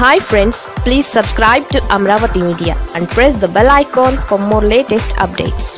hi friends please subscribe to Amaravati media and press the bell icon for more latest updates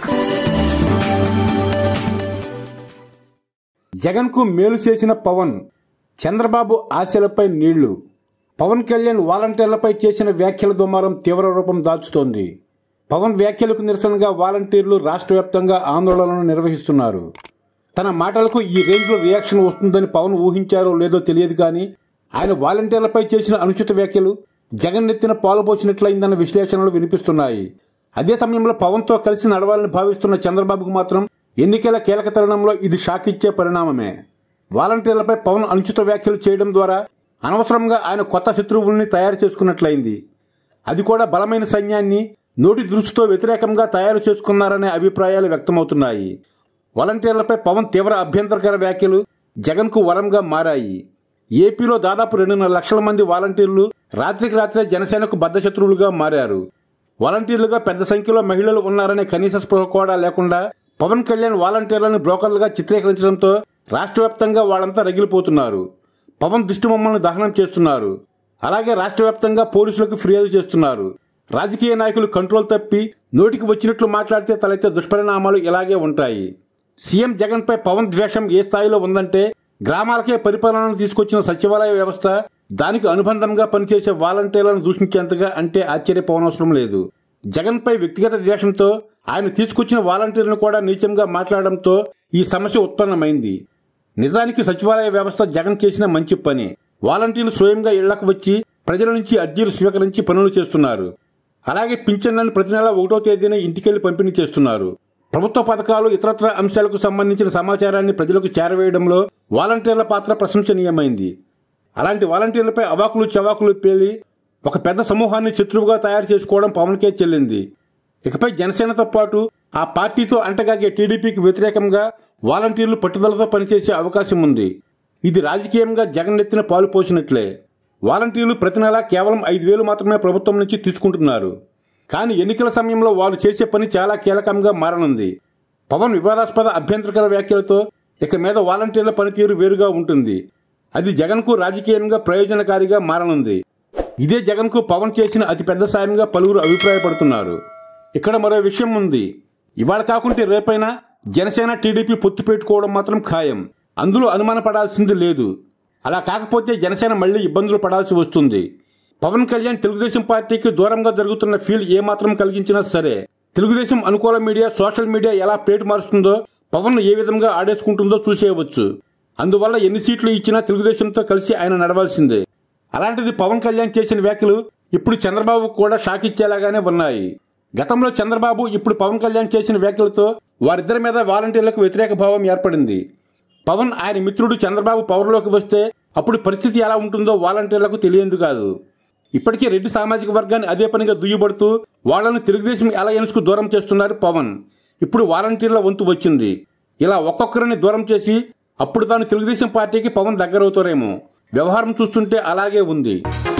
జగన్కు మేలు చేసిన పవన్ చంద్రబాబు ఆశలపై నీళ్లు పవన్ కళ్యాణ్ వాలంటీర్లపై చేసిన వ్యాఖ్యల దుమారం తీవ్ర రూపం దాల్చుతోంది పవన్ వ్యాఖ్యలకు నిరసనగా వాలంటీర్లు రాష్ట్ర వ్యాప్తంగా ఆందోళనలు నిర్వహిస్తున్నారు తన మాటలకు ఈ రేంజ్లో రియాక్షన్ వస్తుందని పవన్ ఊహించారో లేదో తెలియదు కానీ ఆయన వాలంటీర్లపై చేసిన అనుచిత వ్యాఖ్యలు జగన్ నెత్తిన పాలుపోసినట్లయిందన్న విశ్లేషణలు వినిపిస్తున్నాయి అదే సమయంలో పవన్తో కలిసి నడవాలని భావిస్తున్న చంద్రబాబుకు మాత్రం ఎన్నికల కీలక తరుణంలో ఇది షాక్ ఇచ్చే పరిణామమే వాలంటీర్లపై పవన్ అనుచిత వ్యాఖ్యలు చేయడం ద్వారా అనవసరంగా ఆయన కొత్త శత్రువుల్ని తయారు చేసుకున్నట్లయింది అది కూడా బలమైన సైన్యాన్ని నోటి దృష్టితో వ్యతిరేకంగా తయారు చేసుకున్నారనే అభిప్రాయాలు వ్యక్తమవుతున్నాయి వాలంటీర్లపై పవన్ తీవ్ర అభ్యంతరకర వ్యాఖ్యలు జగన్కు వరంగా మారాయి ఏపీలో దాదాపు రెండున్నర లక్షల మంది వాలంటీర్లు రాత్రికి రాత్రే జనసేనకు బద్ధశత్రువులుగా మారారు వాలంటీర్లుగా పెద్ద సంఖ్యలో మహిళలు ఉన్నారనే కనీస స్పృహ కూడా లేకుండా పవన్ కళ్యాణ్ వాలంటీర్లను బ్రోకర్లుగా చిత్రీకరించడంతో రాష్ట్ర వ్యాప్తంగా వాళ్ళంతా రగిలిపోతున్నారు పవన్ దిష్టిబొమ్మలను దహనం చేస్తున్నారు అలాగే రాష్ట్ర వ్యాప్తంగా పోలీసులకు ఫిర్యాదు చేస్తున్నారు రాజకీయ నాయకులు కంట్రోల్ తప్పి నోటికి వచ్చినట్లు మాట్లాడితే తలెత్తే దుష్పరిణామాలు ఇలాగే ఉంటాయి సీఎం జగన్పై పవన్ ద్వేషం ఏ స్థాయిలో ఉందంటే గ్రామాలకే పరిపాలనను తీసుకొచ్చిన సచివాలయ వ్యవస్థ దానికి అనుబంధంగా పనిచేసే వాలంటీర్లను దూషించేంతగా అంటే ఆశ్చర్యపోనవసరం లేదు జగన్పై వ్యక్తిగత ద్వేషంతో ఆయన తీసుకొచ్చిన వాలంటీర్లను కూడా నీచంగా మాట్లాడడంతో ఈ సమస్య ఉత్పన్నమైంది నిజానికి సచివాలయ వ్యవస్థ జగన్ చేసిన మంచి పని వాలంటీర్లు స్వయంగా ఇళ్లకు వచ్చి ప్రజల నుంచి అర్జీలు స్వీకరించి పనులు చేస్తున్నారు అలాగే పింఛన్లను ప్రతి నెల ఒకటో తేదీన ఇంటికెళ్లి పంపిణీ చేస్తున్నారు ప్రభుత్వ పథకాలు ఇతరత్ర అంశాలకు సంబంధించిన సమాచారాన్ని ప్రజలకు చేరవేయడంలో వాలంటీర్ల పాత్ర ప్రశంసనీయమైంది అలాంటి వాలంటీర్లపై అవాకులు చవాకులు పేలి ఒక పెద్ద సమూహాన్ని శత్రువుగా తయారు చేసుకోవడం పవన్కే చెల్లింది ఇకపై జనసేనతో పాటు ఆ పార్టీతో అంటగాగే టీడీపీకి వ్యతిరేకంగా వాలంటీర్లు పట్టుదలతో పనిచేసే అవకాశం ఉంది ఇది రాజకీయంగా జగన్ నెత్తిన పాలు పోసినట్లే వాలంటీర్లు ప్రతి నెలా కేవలం ఐదు వేలు మాత్రమే ప్రభుత్వం నుంచి తీసుకుంటున్నారు కానీ ఎన్నికల సమయంలో వారు చేసే పని చాలా కీలకంగా మారనుంది పవన్ వివాదాస్పద అభ్యంతరకర వ్యాఖ్యలతో ఇక మీద వాలంటీర్ల పనితీరు వేరుగా ఉంటుంది అది జగన్కు రాజకీయంగా ప్రయోజనకారిగా మారనుంది ఇదే జగన్కు పవన్ చేసిన అతిపెద్ద సాయంగా పలువురు అభిప్రాయపడుతున్నారు ఇక్కడ మరో విషయం ఉంది ఇవాళ కాకుంటే రేపైనా జనసేన టీడీపీ పొత్తు పెట్టుకోవడం మాత్రం ఖాయం అందులో అనుమానపడాల్సింది లేదు అలా కాకపోతే జనసేన మళ్లీ ఇబ్బందులు పడాల్సి వస్తుంది పవన్ కళ్యాణ్ తెలుగుదేశం పార్టీకి దూరంగా జరుగుతున్న ఫీల్ ఏమాత్రం కలిగించినా సరే తెలుగుదేశం అనుకూల మీడియా సోషల్ మీడియా ఎలా పేటు మారుస్తుందో పవన్ ఏ విధంగా ఆడేసుకుంటుందో చూసేయవచ్చు అందువల్ల ఎన్ని సీట్లు ఇచ్చినా తెలుగుదేశంతో కలిసి ఆయన నడవాల్సిందే అలాంటిది పవన్ కళ్యాణ్ చేసిన వ్యాఖ్యలు ఇప్పుడు చంద్రబాబు కూడా షాక్ ఇచ్చేలాగానే ఉన్నాయి గతంలో చంద్రబాబు ఇప్పుడు పవన్ కళ్యాణ్ చేసిన వ్యాఖ్యలతో వారిద్దరి మీద వాలంటీర్లకు వ్యతిరేక భావం ఏర్పడింది పవన్ ఆయన మిత్రుడు చంద్రబాబు పవర్లోకి వస్తే అప్పుడు పరిస్థితి ఎలా ఉంటుందో వాలంటీర్లకు తెలియదు కాదు ఇప్పటికే రెడ్డి సామాజిక వర్గాన్ని అదే పనిగా దుయ్యబడుతూ వాళ్లను తెలుగుదేశం అలయన్స్ కు దూరం చేస్తున్నారు పవన్ ఇప్పుడు వాలంటీర్ల వంతు వచ్చింది ఇలా ఒక్కొక్కరిని దూరం చేసి అప్పుడు తాను తెలుగుదేశం పార్టీకి పవన్ దగ్గరవుతారేమో వ్యవహారం చూస్తుంటే అలాగే ఉంది